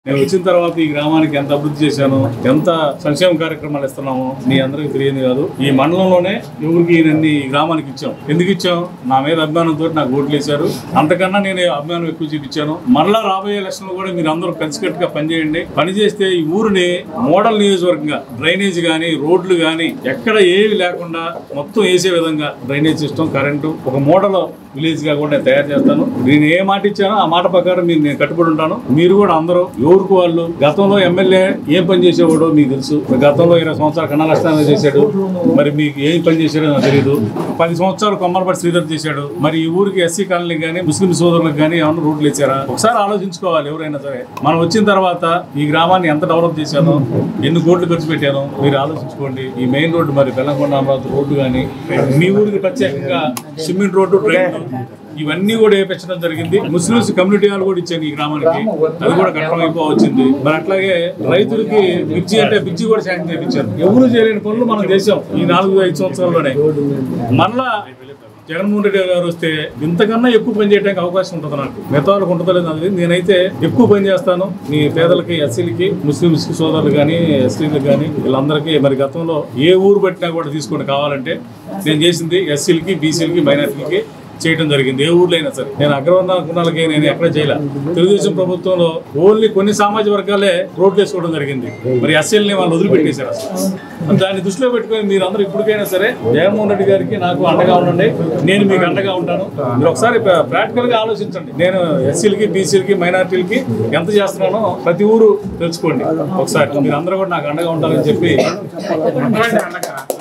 నేను వచ్చిన తర్వాత ఈ గ్రామానికి ఎంత అభివృద్ధి చేశాను ఎంత సంక్షేమ కార్యక్రమాలు ఇస్తున్నాము మీ అందరికీ తెలియదు కాదు ఈ మండలంలోనే ఎవరికి ఈయనన్ని ఈ గ్రామానికి ఇచ్చాం ఎందుకు ఇచ్చాం నా మీద అభిమానంతో నాకు ఓట్లు వేశారు అంతకన్నా నేను అభిమానం ఎక్కువ చూపించాను మరలా రాబోయే ఎలక్షన్లో కూడా మీరు అందరూ కలిసికట్టుగా పనిచేయండి పని చేస్తే ఈ ఊరిని మోడల్ నియోజకవర్గంగా డ్రైనేజ్ కానీ రోడ్లు కానీ ఎక్కడ ఏవి లేకుండా మొత్తం వేసే విధంగా డ్రైనేజ్ సిస్టమ్ కరెంటు ఒక మోడల్ విలేజ్ గా కూడా నేను తయారు చేస్తాను నేను ఏ మాట ఇచ్చానో ఆ మాట ప్రకారం మీరు నేను కట్టుబడి ఉంటాను మీరు కూడా అందరూ ఎవరికి వాళ్ళు గతంలో ఎమ్మెల్యే ఏం పని చేసేవాడో మీకు తెలుసు గతంలో ఇరవై సంవత్సరాలు కన్నా లక్షణాలు చేశాడు మరి మీకు ఏం పని చేశాడో నాకు తెలియదు పది సంవత్సరాలు కొమ్మలపాటి శ్రీధర్ చేశాడు మరి ఈ ఊరికి ఎస్సీ కాలనీ కానీ ముస్లిం సోదరులకు కానీ ఏమన్నా రోడ్లు ఇచ్చారా ఒకసారి ఆలోచించుకోవాలి ఎవరైనా సరే మనం వచ్చిన తర్వాత ఈ గ్రామాన్ని ఎంత డెవలప్ చేశానో ఎన్ని కోట్లు ఖర్చు పెట్టానో మీరు ఆలోచించుకోండి ఈ మెయిన్ రోడ్డు మరి బెల్లంకొండ అమరావతి రోడ్డు కానీ మీ ఊరికి ప్రత్యేకంగా సిమెంట్ రోడ్డు ట్రైన్ ఇవన్నీ కూడా వేపించడం జరిగింది ముస్లిమ్స్ కమ్యూనిటీ హాల్ కూడా ఇచ్చాను ఈ గ్రామానికి అది కూడా కట్టడం అయిపో వచ్చింది మరి అట్లాగే రైతులకి మిర్చి అంటే మిర్చి కూడా శాంక్షన్ చేయించారు ఎవరు చేయలేని పనులు మనం చేసాం ఈ నాలుగు ఐదు సంవత్సరాల్లోనే మరలా జగన్మోహన్ రెడ్డి గారు వస్తే ఇంతకన్నా ఎక్కువ పని చేయడానికి అవకాశం ఉంటుంది నాకు మిగతా వాళ్ళకి ఉంటుందో లేదో నాకు తెలియదు. నేనైతే ఎక్కువ పని చేస్తాను మీ పేదలకి ఎస్సీలకి ముస్లింస్ సోదరులు కానీ ఎస్సీలకు కానీ వీళ్ళందరికీ మరి గతంలో ఏ ఊరు పెట్టినా కూడా తీసుకొని కావాలంటే నేను చేసింది ఎస్సీలకి బీసీలకి మైనార్టీలకి చేయడం జరిగింది ఏ ఊర్లో అయినా సరే నేను అగ్రవర్ణ కులాలకి నేను ఎక్కడ చేయలే తెలుగుదేశం ప్రభుత్వంలో ఓన్లీ కొన్ని సామాజిక వర్గాలే రోడ్లు వేసుకోవడం జరిగింది మరి ఎస్సీలని వాళ్ళు వదిలిపెట్టేశారు అసలు దాన్ని దృష్టిలో పెట్టుకొని మీరు అందరూ ఇప్పటికైనా సరే జగన్మోహన్ రెడ్డి గారికి నాకు అండగా ఉండండి నేను మీకు అండగా ఉంటాను మీరు ఒకసారి ప్రాక్టికల్ గా ఆలోచించండి నేను ఎస్సీలకి బీసీలకి మైనార్టీలకి ఎంత చేస్తున్నానో ప్రతి ఊరు తెలుసుకోండి ఒకసారి మీరు అందరూ కూడా నాకు అండగా ఉండాలని చెప్పి